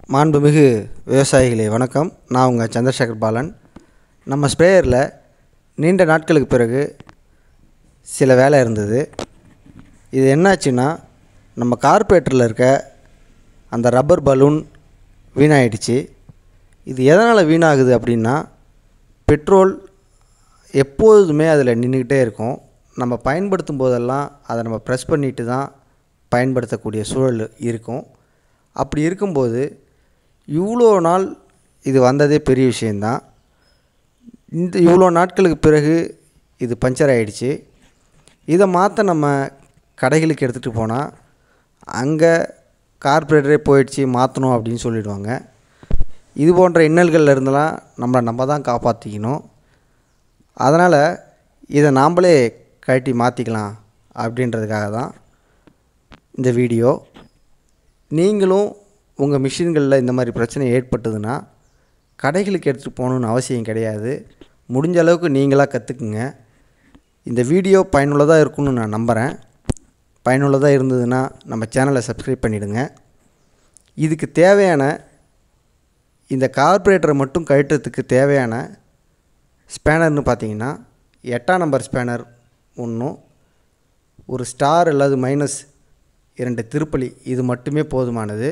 மாண்புமிகு விவசாயிகளே வணக்கம் நான் உங்கள் சந்திரசேகர் பாலன் நம்ம ஸ்ப்ரேயரில் நீண்ட நாட்களுக்கு பிறகு சில வேலை இருந்தது இது என்னாச்சுன்னா நம்ம கார்பரேட்டரில் இருக்க அந்த ரப்பர் பலூன் வீணாயிடுச்சு இது எதனால் வீணாகுது அப்படின்னா பெட்ரோல் எப்போதுமே அதில் நின்றுக்கிட்டே இருக்கும் நம்ம பயன்படுத்தும் போதெல்லாம் அதை நம்ம ப்ரெஸ் பண்ணிட்டு தான் பயன்படுத்தக்கூடிய சூழல் இருக்கும் அப்படி இருக்கும்போது இவ்வளோ நாள் இது வந்ததே பெரிய விஷயந்தான் இந்த இவ்வளோ நாட்களுக்கு பிறகு இது பஞ்சர் ஆகிடுச்சு இதை மாற்ற நம்ம கடைகளுக்கு எடுத்துகிட்டு போனால் அங்கே கார்பரேட்டரே போயிடுச்சு மாற்றணும் அப்படின்னு சொல்லிடுவாங்க இது போன்ற இன்னல்கள்ல இருந்தெல்லாம் நம்மளை நம்ம தான் காப்பாற்றிக்கணும் அதனால் இதை நாம்ளே கழட்டி மாற்றிக்கலாம் அப்படின்றதுக்காக தான் இந்த வீடியோ நீங்களும் உங்கள் மிஷின்களில் இந்த மாதிரி பிரச்சனை ஏற்பட்டதுன்னா கடைகளுக்கு எடுத்துகிட்டு போகணுன்னு அவசியம் கிடையாது முடிஞ்ச அளவுக்கு நீங்களாக கற்றுக்குங்க இந்த வீடியோ பயனுள்ளதாக இருக்கும்னு நான் நம்புகிறேன் பயனுள்ளதாக இருந்ததுன்னா நம்ம சேனலை சப்ஸ்கிரைப் பண்ணிவிடுங்க இதுக்கு தேவையான இந்த கார்பரேட்டரை மட்டும் கழட்டுறதுக்கு தேவையான ஸ்பேனர்னு பார்த்தீங்கன்னா எட்டாம் நம்பர் ஸ்பேனர் ஒன்றும் ஒரு ஸ்டார் அல்லது மைனஸ் இரண்டு திருப்பலி இது மட்டுமே போதுமானது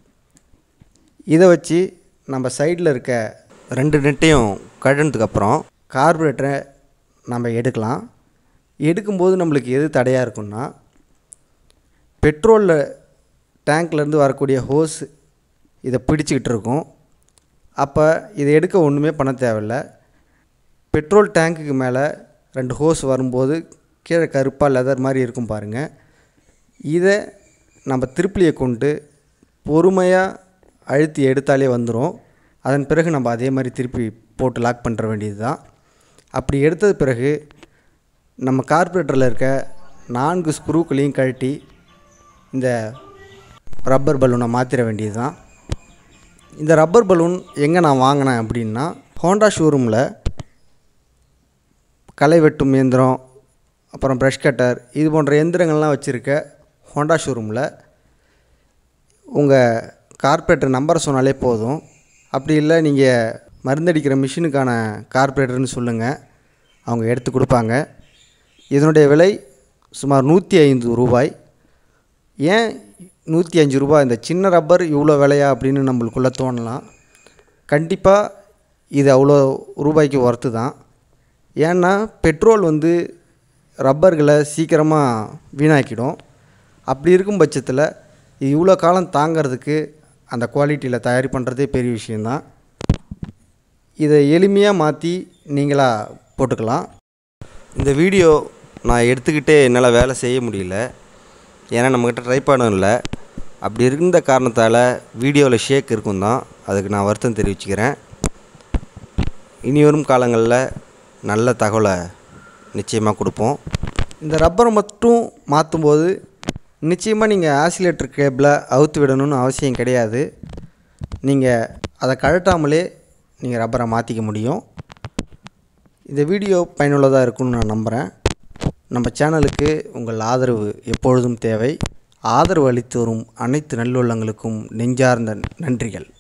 இதை வச்சு நம்ம சைடில் இருக்க ரெண்டு நெட்டையும் கழட்டினதுக்கப்புறம் கார்பரேட்டரை நம்ம எடுக்கலாம் எடுக்கும்போது நம்மளுக்கு எது தடையாக இருக்குன்னா பெட்ரோலில் டேங்க்லேருந்து வரக்கூடிய ஹோஸ் இதை பிடிச்சிக்கிட்டு இருக்கும் அப்போ இதை எடுக்க ஒன்றுமே பண்ண தேவையில்ல பெட்ரோல் டேங்க்குக்கு மேலே ரெண்டு ஹோஸ் வரும்போது கீழே கருப்பாக லெதர் மாதிரி இருக்கும் பாருங்கள் இதை நம்ம திருப்பிலியை கொண்டு பொறுமையாக அழுத்தி எடுத்தாலே வந்துடும் அதன் பிறகு நம்ம அதே மாதிரி திருப்பி போட்டு லாக் பண்ணுற வேண்டியது தான் அப்படி எடுத்தது பிறகு நம்ம கார்பரேட்டரில் இருக்க நான்கு ஸ்க்ரூக்களையும் கழட்டி இந்த ரப்பர் பலூனை மாற்றிட வேண்டியது தான் இந்த ரப்பர் பலூன் எங்கே நான் வாங்கினேன் அப்படின்னா ஹோண்டா ஷோரூமில் களை வெட்டும் இயந்திரம் அப்புறம் ப்ரஷ் கட்டர் இது போன்ற எந்திரங்கள்லாம் வச்சுருக்க ஹோண்டா ஷோரூமில் உங்கள் கார்பரேட்டர் நம்பரை சொன்னாலே போதும் அப்படி இல்லை நீங்கள் மருந்தடிக்கிற மிஷினுக்கான கார்பரேட்டர்னு சொல்லுங்கள் அவங்க எடுத்து கொடுப்பாங்க இதனுடைய விலை சுமார் நூற்றி ஐந்து ரூபாய் ஏன் நூற்றி அஞ்சு ரூபாய் இந்த சின்ன ரப்பர் இவ்வளோ விலையா அப்படின்னு நம்மளுக்குள்ளே தோணலாம் கண்டிப்பாக இது அவ்வளோ ரூபாய்க்கு ஒர்த்து தான் ஏன்னா பெட்ரோல் வந்து ரப்பர்களை சீக்கிரமாக வீணாக்கிடும் அப்படி இருக்கும் பட்சத்தில் இது இவ்வளோ காலம் தாங்கிறதுக்கு அந்த குவாலிட்டியில் தயாரி பண்ணுறதே பெரிய விஷயந்தான் இதை எளிமையாக மாற்றி நீங்களாக போட்டுக்கலாம் இந்த வீடியோ நான் எடுத்துக்கிட்டே என்னால் வேலை செய்ய முடியல ஏன்னா நம்மக்கிட்ட ட்ரைபாடும் இல்லை அப்படி இருந்த காரணத்தால் வீடியோவில் ஷேக் இருக்கும் தான் அதுக்கு நான் வருத்தம் தெரிவிச்சுக்கிறேன் இனி வரும் காலங்களில் நல்ல தகவலை நிச்சயமாக கொடுப்போம் இந்த ரப்பரை மட்டும் மாற்றும்போது நிச்சயமாக நீங்கள் ஆசிலேட்டர் கேபிளை அவுத்து விடணும்னு அவசியம் கிடையாது நீங்கள் அதை கழட்டாமலே நீங்கள் ரப்பரை மாற்றிக்க முடியும் இந்த வீடியோ பயனுள்ளதாக இருக்கும்னு நான் நம்புகிறேன் நம்ம சேனலுக்கு உங்கள் ஆதரவு எப்பொழுதும் தேவை ஆதரவு அளித்து வரும் அனைத்து நல்லுள்ளங்களுக்கும் நெஞ்சார்ந்த நன்றிகள்